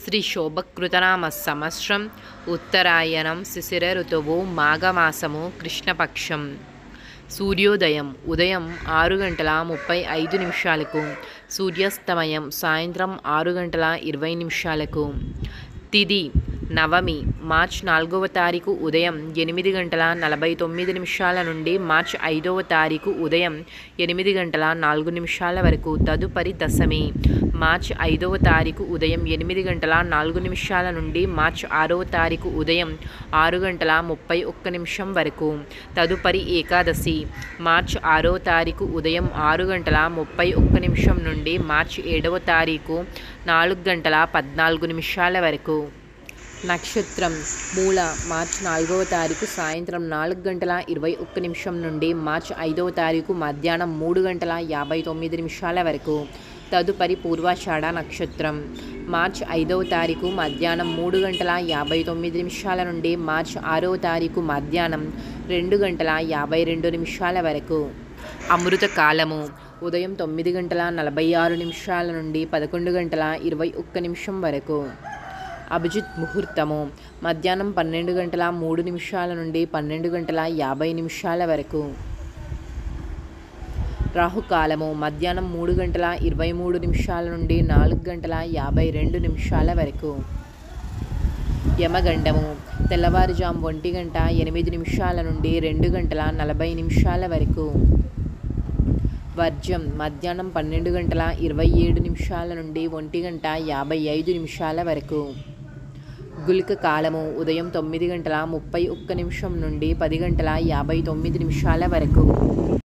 శ్రీ శోభకృతనామ సంవత్సరం ఉత్తరాయణం శిశిర ఋతువు మాఘమాసము కృష్ణపక్షం సూర్యోదయం ఉదయం ఆరు గంటల ముప్పై ఐదు నిమిషాలకు సూర్యాస్తమయం సాయంత్రం ఆరు గంటల ఇరవై నిమిషాలకు తిది నవమి మార్చ్ నాలుగవ తారీఖు ఉదయం ఎనిమిది గంటల నలభై తొమ్మిది నిమిషాల నుండి మార్చ్ ఐదవ తారీఖు ఉదయం ఎనిమిది గంటల నాలుగు నిమిషాల వరకు తదుపరి దశమి మార్చ్ ఐదవ తారీఖు ఉదయం ఎనిమిది గంటల నాలుగు నిమిషాల నుండి మార్చ్ ఆరవ తారీఖు ఉదయం ఆరు గంటల ముప్పై ఒక్క నిమిషం వరకు తదుపరి ఏకాదశి మార్చ్ ఆరవ తారీఖు ఉదయం ఆరు గంటల ముప్పై ఒక్క నిమిషం నుండి మార్చ్ ఏడవ తారీఖు నాలుగు గంటల పద్నాలుగు నిమిషాల వరకు నక్షత్రం మూల మార్చ్ నాలుగవ తారీఖు సాయంత్రం నాలుగు గంటల ఇరవై ఒక్క నిమిషం నుండి మార్చ్ ఐదవ తారీఖు మధ్యాహ్నం మూడు గంటల యాభై తొమ్మిది నిమిషాల వరకు తదుపరి పూర్వాషాఢ నక్షత్రం మార్చ్ ఐదవ తారీఖు మధ్యాహ్నం మూడు గంటల యాభై తొమ్మిది నిమిషాల నుండి మార్చ్ ఆరవ తారీఖు మధ్యాహ్నం రెండు గంటల యాభై రెండు నిమిషాల వరకు అమృత కాలము ఉదయం తొమ్మిది గంటల నలభై ఆరు నిమిషాల నుండి పదకొండు గంటల ఇరవై ఒక్క నిమిషం వరకు అభిజిత్ ముహూర్తము మధ్యాహ్నం పన్నెండు గంటల మూడు నిమిషాల నుండి పన్నెండు గంటల యాభై నిమిషాల వరకు రాహుకాలము మధ్యాహ్నం మూడు గంటల ఇరవై మూడు నిమిషాల నుండి నాలుగు గంటల యాభై రెండు నిమిషాల వరకు యమగండము తెల్లవారుజాము ఒంటి గంట ఎనిమిది నిమిషాల నుండి రెండు గంటల నలభై నిమిషాల వరకు వర్జం మధ్యాహ్నం పన్నెండు గంటల ఇరవై ఏడు నిమిషాల నుండి ఒంటి గంట యాభై ఐదు నిమిషాల వరకు గుళిక కాలము ఉదయం తొమ్మిది గంటల ముప్పై ఒక్క నిమిషం నుండి పది గంటల యాభై తొమ్మిది నిమిషాల వరకు